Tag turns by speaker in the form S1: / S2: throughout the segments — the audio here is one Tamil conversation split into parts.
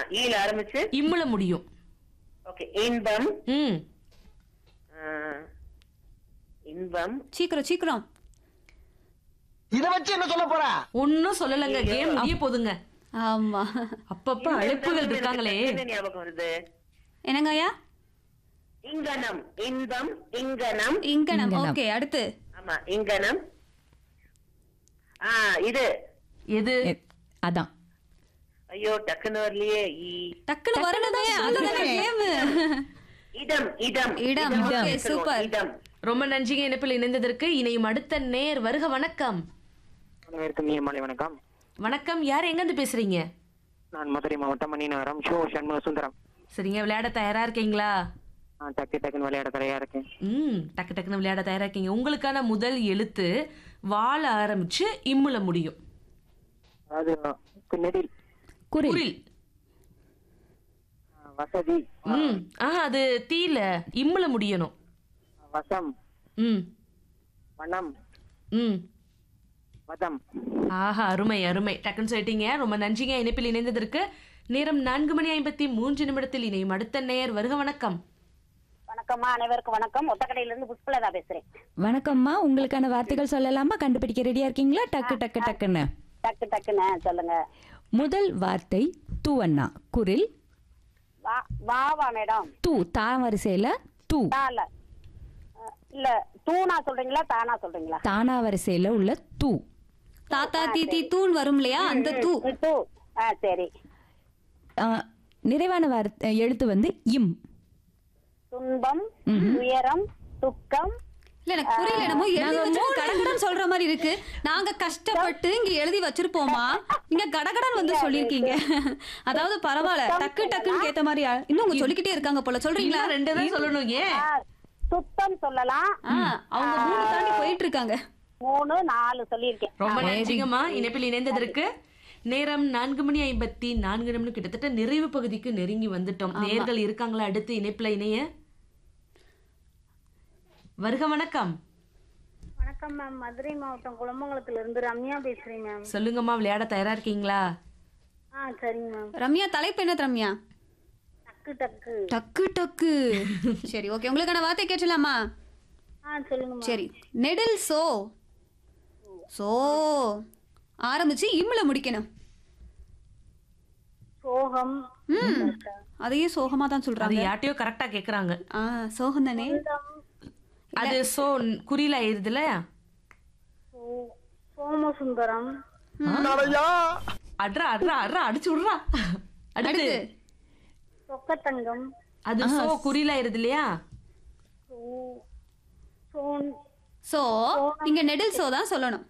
S1: ஈல ஆரம்பிச்சு
S2: இம்முல முடியும்
S1: ஓகே இன்பம்
S2: ம்
S1: ஆ, இன்பம்
S3: சீக்கிரம் சீக்கிரம்
S4: இத வச்சு என்ன சொல்ல போற
S2: ஒன்னும் சொல்லலங்க கேம் முடிய போதுங்க
S3: ஆமா
S2: அப்பப்ப அழைப்புகள் இருக்காங்களே
S1: என்ன ஞாபகம் வருது
S3: என்னங்க ஐயா
S1: இங்கனம் இன்பம் இங்கனம்
S3: இங்கனம் ஓகே அடுத்து
S1: ஆமா இங்கனம் ஆ இது
S2: எது
S5: எ- அதான்
S1: ஐயோ டக்குன்னு வரலையே ஈ.
S3: டக்குனு வரணுமே அதுதானே கேம்
S1: இடம் இடம்
S3: இடம், okay,
S1: சொல்லுவோம்,
S3: super.
S1: இடம்
S2: ரொம்ப நன்றிங்க இணைப்பில் இணைந்ததற்கு இணையும் அடுத்த நேர் வருக வணக்கம்
S6: அனைவருக்கும் இனிய மாலை வணக்கம்
S2: வணக்கம் யார் எங்க இருந்து பேசுறீங்க
S6: நான் மதுரை மாவட்டம் மணிநகரம் ஷோ சண்முக சுந்தரம்
S2: சரிங்க விளையாட தயாரா இருக்கீங்களா
S6: நான் டக்கு டக்குன்னு விளையாட தரையா இருக்கேன்
S2: ம் டக்கு டக்குன்னு விளையாட தயாரா இருக்கீங்க உங்களுக்கான முதல் எழுத்து வாழ ஆரம்பிச்சு இம்முல முடியும்
S6: அதாவது நெடில்
S5: குரில்
S2: குரில்
S6: வசதி
S2: ம் ஆஹா அது தீல இம்முல முடியணும்
S6: வசம்
S2: ம்
S6: வனம்
S2: ம்
S6: வதம்
S2: ஆஹா அருமை அருமை டக்குன்னு சொல்லிட்டீங்க ரொம்ப நன்றிங்க இணைப்பில் இணைந்ததற்கு நேரம் நான்கு மணி ஐம்பத்தி மூன்று நிமிடத்தில் இணையும் அடுத்த நேர் வருக வணக்கம்
S7: வணக்கம்மா அனைவருக்கும் வணக்கம் ஒத்தக்கடையில இருந்து புஷ்பலதா பேசுறேன்
S5: வணக்கம்மா உங்களுக்கான வார்த்தைகள் சொல்லலாமா கண்டுபிடிக்க ரெடியா இருக்கீங்களா டக்கு டக்கு டக்குன்னு
S7: டக்கு டக்குன்னு சொல்லுங்க
S5: முதல் வார்த்தை தூவண்ணா குரில்
S7: வா வாவா மேடம்
S5: தூ தா வரிசையில தூ
S7: தால அஹ், இல்ல தூணா சொல்றீங்களா தானா சொல்றீங்களா
S5: தானா வரிசையில உள்ள தூ
S3: தாத்தா தீத்தி தூண் வரும் இல்லையா அந்த தூ
S7: ம், தூ ஆ சரி
S5: ஆ, நிறைவான வார்த்தை எழுத்து வந்து இம்
S7: துன்பம் துயரம் துக்கம்
S3: இல்ல எனக்கு புரியல என்னமோ எழுதி வச்சு கடகடன் சொல்ற மாதிரி இருக்கு நாங்க கஷ்டப்பட்டு இங்க எழுதி வச்சிருப்போமா நீங்க கடகடன் வந்து சொல்லிருக்கீங்க அதாவது பரவாயில்ல டக்கு டக்குன்னு கேட்ட மாதிரி ஆ- இன்னும் உங்க சொல்லிக்கிட்டே இருக்காங்க போல சொல்றீங்களா
S2: இன்னும் ரெண்டு தான் சொல்லணும் ஏன்
S7: ஆ, சுத்தம் சொல்லலாம்
S3: ஆ, அவங்க மூணு தாண்டி போயிட்டு இருக்காங்க
S7: மூணு நாலு சொல்லியிருக்கேன்
S2: ரொம்ப நன்றிங்கம்மா இணைப்பில் இணைந்ததற்கு நேரம் நான்கு மணி ஐம்பத்தி நான்கு நிமிடம் கிட்டத்தட்ட நிறைவு பகுதிக்கு நெருங்கி வந்துட்டோம் நேர்கள் இருக்காங்களா அடுத்து இணைப்புல இணைய வருக வணக்கம்
S8: வணக்கம் மேம் மதுரை மாவட்டம் குளமங்கலத்துல இருந்து ரம்யா பேசுறேன் மேம்
S2: சொல்லுங்கம்மா விளையாட தயாரா இருக்கீங்களா
S8: ஆ சரிங்க மேம்
S3: ரம்யா தலைப்பு என்ன ரம்யா
S8: டக்கு டக்கு
S3: டக்கு டக்கு சரி ஓகே உங்களுக்கான வார்த்தை கேட்டலாமா
S8: ஆ சொல்லுங்க மேம்
S3: சரி நெடில் சோ சோ ஆரம்பிச்சு இம்முல முடிக்கணும்
S8: சோகம்
S3: ம் அதையே சோகமா தான்
S2: அது
S3: சொல்றாங்க
S2: யார்ட்டையோ கரெக்டா கேக்குறாங்க
S3: ஆ சோகம் தானே
S2: அது சோ குறியில ஆயிருதுல
S8: சோ- சோமசுந்தரம்
S2: அட்ரா அட்ரா அட்ரா அடிச்சு விடுறா அடுத்து
S3: அடுத்து
S8: சொக்கத்தங்கம்
S2: அது சோ குறியில ஆயிருது இல்லையா
S8: சோ- சோன்
S3: சோ இங்க நெடில் சோ தான் சொல்லணும்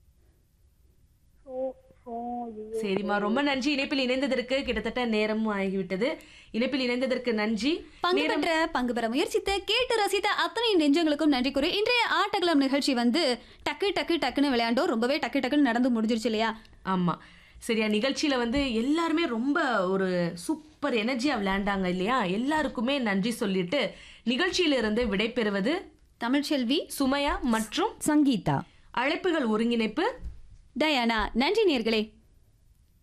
S8: சோ சோ ஐயோ.
S2: சரிம்மா ரொம்ப நன்றி இணைப்பில் இணைந்ததற்கு கிட்டத்தட்ட நேரமும் ஆகிவிட்டது இணைப்பில் இணைந்ததற்கு நன்றி
S3: பங்கு பெற்ற பங்கு பெற முயற்சித்த கேட்டு ரசித்த அத்தனை நெஞ்சங்களுக்கும் நன்றி கூறி இன்றைய ஆட்டக்களம் நிகழ்ச்சி வந்து டக்கு டக்கு டக்குன்னு விளையாண்டோம் ரொம்பவே டக்கு டக்குன்னு நடந்து முடிஞ்சிருச்சு இல்லையா
S2: ஆமா சரியா நிகழ்ச்சியில வந்து எல்லாருமே ரொம்ப ஒரு சூப்பர் எனர்ஜியா விளையாண்டாங்க இல்லையா எல்லாருக்குமே நன்றி சொல்லிட்டு நிகழ்ச்சியிலிருந்து விடைபெறுவது
S3: தமிழ்ச்செல்வி
S2: சுமையா மற்றும்
S5: சங்கீதா
S2: அழைப்புகள் ஒருங்கிணைப்பு
S3: டயானா நன்றி நேர்களே